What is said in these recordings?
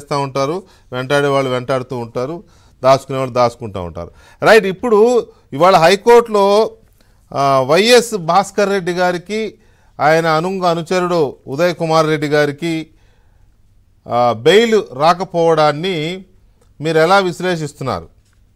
చేస్తూ ఉంటారు వెంటాడే వాళ్ళు వెంటాడుతూ ఉంటారు దాచుకునే వాళ్ళు దాచుకుంటూ ఉంటారు రైట్ ఇప్పుడు ఇవాళ హైకోర్టులో ఆ, వైఎస్ భాస్కర్ రెడ్డి గారికి ఆయన అనుంగ అనుచరుడు ఉదయ్ కుమార్ రెడ్డి గారికి ఆ, బెయిల్ రాకపోవడాన్ని మీరు ఎలా విశ్లేషిస్తున్నారు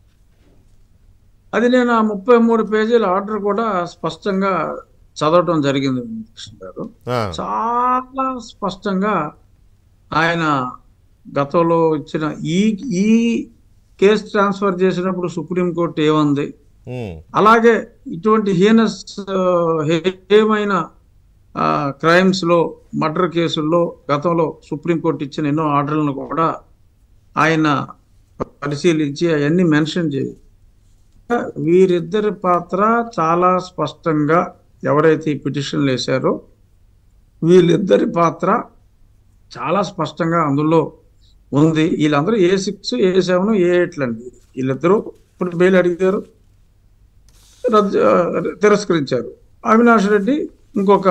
అది నేను ఆ ముప్పై మూడు పేజీల ఆర్డర్ కూడా స్పష్టంగా చదవటం జరిగింది కృష్ణ గారు ఆ, చాలా స్పష్టంగా ఆయన గతంలో ఇచ్చిన ఈ ఈ కేసు ట్రాన్స్ఫర్ చేసినప్పుడు సుప్రీంకోర్టు ఏమంది ఉమ్, అలాగే ఇటువంటి హీనస్ హేమైన క్రైమ్స్ లో మర్డర్ కేసుల్లో గతంలో సుప్రీంకోర్టు ఇచ్చిన ఎన్నో ఆర్డర్లను కూడా ఆయన పరిశీలించి అవన్నీ మెన్షన్ చేసి వీరిద్దరి పాత్ర చాలా స్పష్టంగా ఎవరైతే ఈ పిటిషన్లు వేశారో వీళ్ళిద్దరి పాత్ర చాలా స్పష్టంగా అందులో ఉంది వీళ్ళందరూ ఏ సిక్స్ ఏ సెవెన్ ఏ ఎయిట్లు అండి వీళ్ళిద్దరూ ఇప్పుడు బెయిల్ అడిగారు రద్దు ఆ, తిరస్కరించారు అవినాష్ రెడ్డి ఇంకొక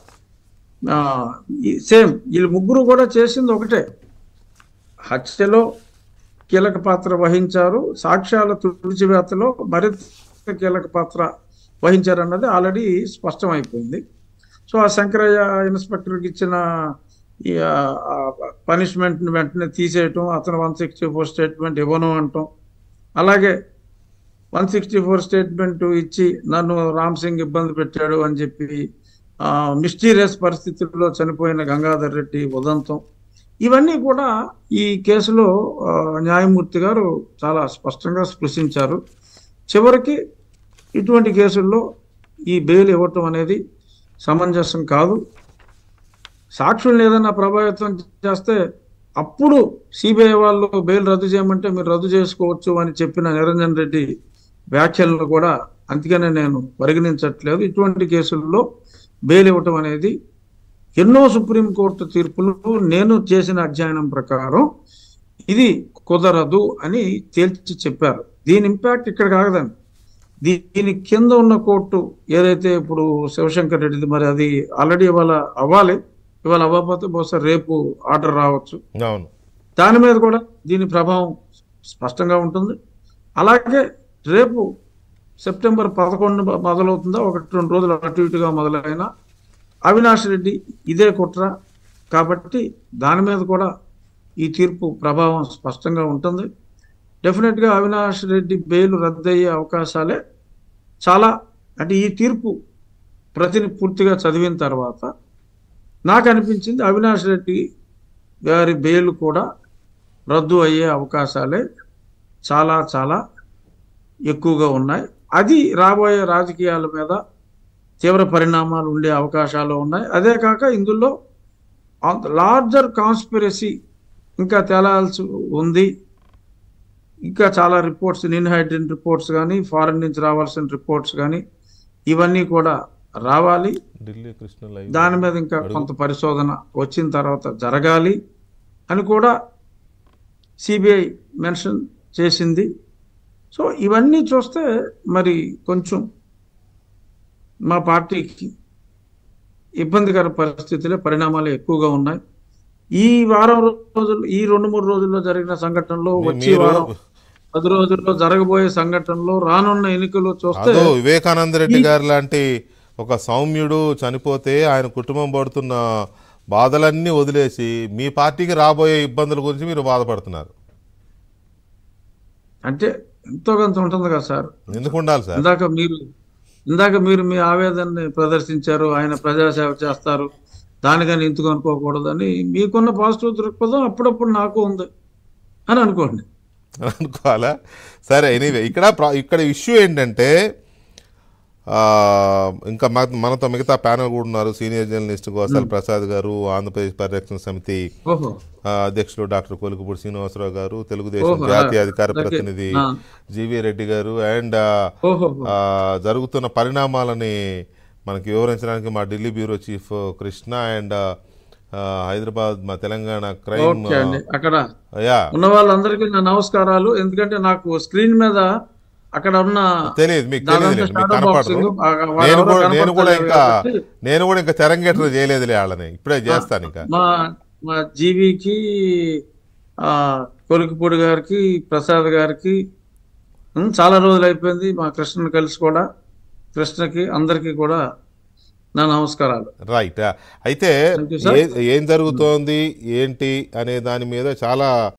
సేమ్ వీళ్ళు ముగ్గురు కూడా చేసింది ఒకటే హత్యలో కీలక పాత్ర వహించారు సాక్ష్యాల తుడిచివేతలో మరింత కీలక పాత్ర వహించారన్నది ఆల్రెడీ స్పష్టమైపోయింది సో ఆ శంకరయ్య ఇన్స్పెక్టర్కి ఇచ్చిన ఈ పనిష్మెంట్ని వెంటనే తీసేయటం అతను వన్ సిక్స్టీ ఫోర్ స్టేట్మెంట్ ఇవ్వను అంటాం అలాగే వన్ సిక్స్టీ ఫోర్ స్టేట్మెంట్ ఇచ్చి నన్ను రామ్ సింగ్ ఇబ్బంది పెట్టాడు అని చెప్పి మిస్టీరియస్ పరిస్థితుల్లో చనిపోయిన గంగాధర్ రెడ్డి ఉదంతం ఇవన్నీ కూడా ఈ కేసులో ఆ, న్యాయమూర్తి గారు చాలా స్పష్టంగా స్పృశించారు చివరికి ఇటువంటి కేసుల్లో ఈ బెయిల్ ఇవ్వటం అనేది సమంజసం కాదు సాక్షుల్ని ఏదైనా ప్రభావితం చేస్తే అప్పుడు సిబిఐ వాళ్ళు బెయిల్ రద్దు చేయమంటే మీరు రద్దు చేసుకోవచ్చు అని చెప్పిన నిరంజన్ రెడ్డి వ్యాఖ్యలను కూడా అందుకనే నేను పరిగణించట్లేదు ఇటువంటి కేసుల్లో బెయిల్ ఇవ్వటం అనేది ఎన్నో సుప్రీంకోర్టు తీర్పులు నేను చేసిన అధ్యయనం ప్రకారం ఇది కుదరదు అని తేల్చి చెప్పారు దీని ఇంపాక్ట్ ఇక్కడ కాగదండి దీని కింద ఉన్న కోర్టు ఏదైతే ఇప్పుడు శివశంకర్ రెడ్డిది మరి అది ఆల్రెడీ ఇవాళ అవ్వాలి ఇవాళ అవ్వకపోతే బహుశా రేపు ఆర్డర్ రావచ్చు అవును దాని మీద కూడా దీని ప్రభావం స్పష్టంగా ఉంటుంది అలాగే రేపు సెప్టెంబర్ పదకొండు మొదలవుతుందా ఒకటి రెండు రోజులు అటు ఇటుగా మొదలైన అవినాష్ రెడ్డి ఇదే కుట్ర కాబట్టి దాని మీద కూడా ఈ తీర్పు ప్రభావం స్పష్టంగా ఉంటుంది డెఫినెట్గా అవినాష్ రెడ్డి బెయిల్ రద్దయ్యే అవకాశాలే చాలా అంటే ఈ తీర్పు ప్రతిని పూర్తిగా చదివిన తర్వాత నాకు అనిపించింది అవినాష్ రెడ్డి గారి బెయిల్ కూడా రద్దు అయ్యే అవకాశాలే చాలా చాలా ఎక్కువగా ఉన్నాయి అది రాబోయే రాజకీయాల మీద తీవ్ర పరిణామాలు ఉండే అవకాశాలు ఉన్నాయి అదే కాక ఇందులో లార్జర్ కాన్స్పిరసీ ఇంకా తేలాల్సి ఉంది ఇంకా చాలా రిపోర్ట్స్ ఇన్హైడెంట్ రిపోర్ట్స్ కానీ ఫారెన్ నుంచి రావాల్సిన రిపోర్ట్స్ కానీ ఇవన్నీ కూడా రావాలి ఢిల్లీ కృష్ణ లైవ్ దాని మీద ఇంకా కొంత పరిశోధన వచ్చిన తర్వాత జరగాలి అని కూడా సిబిఐ మెన్షన్ చేసింది సో ఇవన్నీ చూస్తే మరి కొంచెం మా పార్టీకి ఇబ్బందికర పరిస్థితులే పరిణామాలు ఎక్కువగా ఉన్నాయి ఈ వారం రోజులు ఈ రెండు మూడు రోజుల్లో జరిగిన సంఘటనలో మీ- వచ్చే మీరు వారం పది రోజుల్లో జరగబోయే సంఘటనలో రానున్న ఎన్నికలు చూస్తే అదో వివేకానంద రెడ్డి గారు లాంటి ఒక సౌమ్యుడు చనిపోతే ఆయన కుటుంబం పడుతున్న బాధలన్నీ వదిలేసి మీ పార్టీకి రాబోయే ఇబ్బందుల గురించి మీరు బాధపడుతున్నారు అంటే ఎంతో కొంత ఉంటుంది కదా సార్ ఎందుకు ఉండాలి సార్ ఇందాక మీరు ఇందాక మీరు మీ ఆవేదనని ప్రదర్శించారు ఆయన ప్రజాసేవ చేస్తారు దానికని ఇందుకు అనుకోకూడదని మీకున్న పాజిటివ్ దృక్పథం అప్పుడప్పుడు నాకు ఉంది అని అనుకోండి అనుకోవాలా సరే ఎనీవే ఇక్కడ ప్రా- ఇక్కడ ఇష్యూ ఏంటంటే ఆ, ఇంకా మ- మనతో మిగతా ప్యానల్ కూడా ఉన్నారు సీనియర్ జర్నలిస్ట్ గోసాల్ ప్రసాద్ గారు ఆంధ్రప్రదేశ్ పరిరక్షణ సమితి ఓహో ఆ, అధ్యక్షులు డాక్టర్ కోలికపూడి శ్రీనివాసరావు గారు తెలుగుదేశం ఓహో, జాతీయ అధికార ఓకే. ప్రతినిధి ఆ. జీవీ రెడ్డి గారు అండ్ ఓహో ఆ, జరుగుతున్న పరిణామాలని మనకి వివరించడానికి మా Delhi bureau chief Krishna and ఆ, హైదరాబాద్ మా తెలంగాణ క్రైమ్ ఓకే అండి అక్కడ యా ఉన్న వాళ్ళందరికీ నా నమస్కారాలు ఎందుకంటే నాకు స్క్రీన్ మీద అక్కడ ఉన్న తెలియదు మీకు దాదాపు తెలియదు మీకు shadow కనపడరు boxing, ఆ, వాళ్ళు నేను ఎవరో కూడా నేను కూడా కనపడతలేరు ఇంకా కాబట్టి నేను కూడా ఇంకా తెరంగేటర్ చేయలేదులే వాళ్ళని ఇప్పుడే చేస్తాను ఇంకా మా మా జీవికి ఆ, కొలికిపూడి గారికి ప్రసాద్ గారికి ఉమ్, చాలా రోజులు అయిపోయింది మా కృష్ణని కలిసి కూడా కృష్ణకి అందరికీ కూడా నా నమస్కారాలు రైట్ అయితే Thank you, sir. ఏ- ఏం జరుగుతోంది ఏంటి అనే దాని మీద చాలా